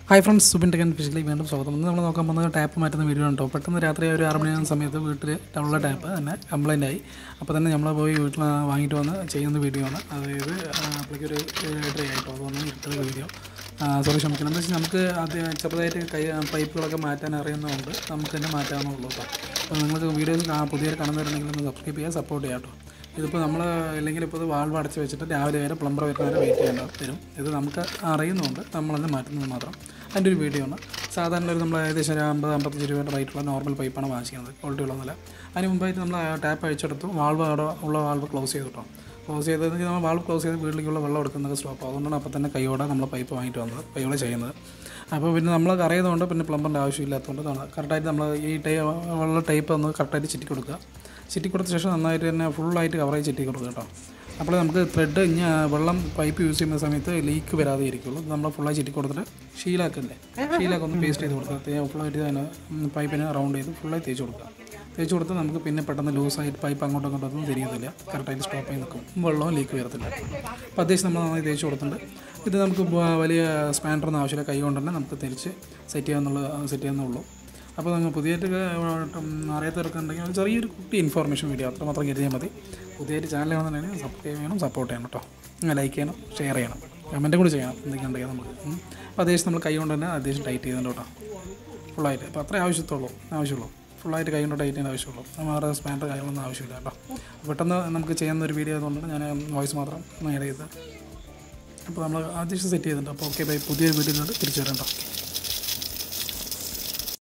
hi friends Subin ടെക്കൻ ഫിഷിലേക്ക് വീണ്ടും സ്വാഗതം ഇന്ന് നമ്മൾ നോക്കാൻ പോകുന്നത് ടാപ്പ് മാറ്റുന്ന വീഡിയോ ഉണ്ടോ പെട്ടെന്ന് രാത്രി ഒരു ആറ് മണിയാകുന്ന സമയത്ത് വീട്ടിൽ ടൗണിലെ ടാപ്പ് തന്നെ കംപ്ലൈൻ്റ് ആയി അപ്പോൾ തന്നെ നമ്മൾ പോയി വീട്ടിൽ വാങ്ങിയിട്ട് വന്ന് ചെയ്യുന്ന വീഡിയോ ആണ് അതായത് അപ്പോഴേക്ക് ഒരു എട്ടര ആയിട്ടോ അതുകൊണ്ട് ഇട്ട വീഡിയോ സോറി ക്ഷമിക്കണം എന്താ വെച്ചാൽ നമുക്ക് അത് ചെറുതായിട്ട് കൈ പൈപ്പുകളൊക്കെ മാറ്റാൻ അറിയുന്നതുകൊണ്ട് നമുക്ക് തന്നെ മാറ്റാവുന്നുള്ളൂ കേട്ടോ അപ്പോൾ നിങ്ങൾക്ക് വീഡിയോസ് പുതിയൊരു കാണുന്നവരുണ്ടെങ്കിൽ ഒന്ന് സബ്സ്ക്രൈബ് ചെയ്യുക സപ്പോർട്ട് ചെയ്യാം കേട്ടോ ഇതിപ്പോൾ നമ്മൾ അല്ലെങ്കിൽ ഇപ്പോൾ ഇത് വാൾവ് അടച്ച് വെച്ചിട്ട് രാവിലെ വരെ പ്ലംബർ വരുന്നവരെ വെയിറ്റ് ചെയ്യേണ്ട വരും ഇത് നമുക്ക് അറിയുന്നുണ്ട് നമ്മളത് മാറ്റുന്നത് മാത്രം അതിൻ്റെ ഒരു വീഡിയോ ആണ് സാധാരണ ഒരു നമ്മൾ ഏകദേശം ഒരു അമ്പത് അമ്പത്തഞ്ച് രൂപയുടെ റേറ്റുള്ള നോർമൽ പൈപ്പാണ് വാങ്ങിക്കുന്നത് ക്വാളിറ്റി ഉള്ളതല്ല അതിന് മുമ്പായിട്ട് നമ്മൾ ടാപ്പ് അഴിച്ചെടുത്തു വാൾവ് അവിടെ ഉള്ള വാൾവ് ക്ലോസ് ചെയ്തു കേട്ടോ ക്ലോസ് ചെയ്തത് നമ്മൾ വാൾവ് ക്ലോസ് ചെയ്ത് വീട്ടിലേക്കുള്ള വെള്ളം എടുക്കുന്നത് സ്റ്റോപ്പ് അതുകൊണ്ടാണ് അപ്പോൾ തന്നെ കൈയോടെ നമ്മൾ പൈപ്പ് വാങ്ങിയിട്ട് വന്നത് കൈയോടെ ചെയ്യുന്നത് അപ്പോൾ പിന്നെ നമ്മൾ അറിയുന്നതുകൊണ്ട് പിന്നെ പ്ലംബറിൻ്റെ ആവശ്യമില്ലാത്തതുകൊണ്ട് കറക്റ്റായിട്ട് നമ്മൾ ഈ ടൈ വെള്ള ടൈപ്പ് ഒന്ന് കറക്റ്റായിട്ട് ചുറ്റി കൊടുക്കുക ചുറ്റി കൊടുത്ത ശേഷം നന്നായിട്ട് തന്നെ ഫുള്ളായിട്ട് കവറേജ് ചുറ്റി കൊടുക്കുക കേട്ടോ അപ്പോൾ നമുക്ക് ത്രെഡ് ഇനി വെള്ളം പൈപ്പ് യൂസ് ചെയ്യുന്ന സമയത്ത് ലീക്ക് വരാതെ ഇരിക്കുള്ളൂ നമ്മൾ ഫുള്ളായി ചുറ്റി കൊടുത്തിട്ട് ഷീലാക്കല്ലേ ഷീലാക്ക് ഒന്ന് പേസ്റ്റ് ചെയ്ത് കൊടുക്കുക ഫുള്ളായിട്ട് അതിന് പൈപ്പിനെ റൗണ്ട് ചെയ്ത് ഫുള്ളായി തേച്ച് കൊടുക്കുക തേച്ച് കൊടുത്ത് നമുക്ക് പിന്നെ പെട്ടെന്ന് ലൂസായിട്ട് പൈപ്പ് അങ്ങോട്ടും ഇങ്ങോട്ടും ഒന്നും തിരിയത്തില്ല കറക്റ്റായിട്ട് സ്റ്റോപ്പ് ചെയ്ത് നിൽക്കും വെള്ളവും ലീക്ക് വരത്തില്ല അപ്പോൾ അത്യാവശ്യം നമ്മൾ നന്നായി തേച്ച് കൊടുത്തിട്ടുണ്ട് ഇത് നമുക്ക് വലിയ സ്പാൻഡറൊന്നും ആവശ്യമില്ല കൈ കൊണ്ട് തന്നെ നമുക്ക് തിരിച്ച് സെറ്റ് ചെയ്യാമെന്നുള്ള സെറ്റ് ചെയ്യാമെന്നുള്ളൂ അപ്പോൾ നിങ്ങൾ പുതിയതായിട്ട് അറിയാത്തവർക്ക് ഉണ്ടെങ്കിൽ ഒരു ചെറിയൊരു കുട്ടി ഇൻഫോർമേഷൻ വീഡിയോ അത്ര മാത്രം കരുതിയാൽ മതി പുതിയൊരു ചാനൽ ആണെന്നുണ്ടെങ്കിൽ സബ്സ്ക്രൈബ് ചെയ്യണം സപ്പോർട്ട് ചെയ്യണം കേട്ടോ ലൈക്ക് ചെയ്യണം ഷെയർ ചെയ്യണം കമൻറ്റും കൂടി ചെയ്യണം എന്തൊക്കെ ഉണ്ടെങ്കിൽ നമുക്ക് അപ്പോൾ അത്യാവശ്യം നമ്മൾ കൈ കൊണ്ട് തന്നെ അത്യാവശ്യം ടൈറ്റ് ചെയ്യുന്നുണ്ട് കേട്ടോ ഫുള്ളായിട്ട് അപ്പോൾ അത്രേ ആവശ്യത്തുള്ളൂ ആവശ്യമുള്ളൂ ഫുള്ളായിട്ട് കൈ കൊണ്ട് ടൈറ്റ് ചെയ്യാൻ ആവശ്യമുള്ളൂ വേറെ സ്പാൻഡർ കാര്യങ്ങളൊന്നും ആവശ്യമില്ല കേട്ടോ പെട്ടെന്ന് നമുക്ക് ചെയ്യുന്ന ഒരു വീഡിയോ ആയതുകൊണ്ടാണ് ഞാൻ വോയിസ് മാത്രം ആഡ് ചെയ്തത് അപ്പോൾ നമ്മൾ അത്യാവശ്യം സെറ്റ് ചെയ്തിട്ടുണ്ട് അപ്പോൾ ഓക്കെ ബൈ പുതിയ വീഡിയോയിലോട്ട് തിരിച്ചു വരാം കേട്ടോ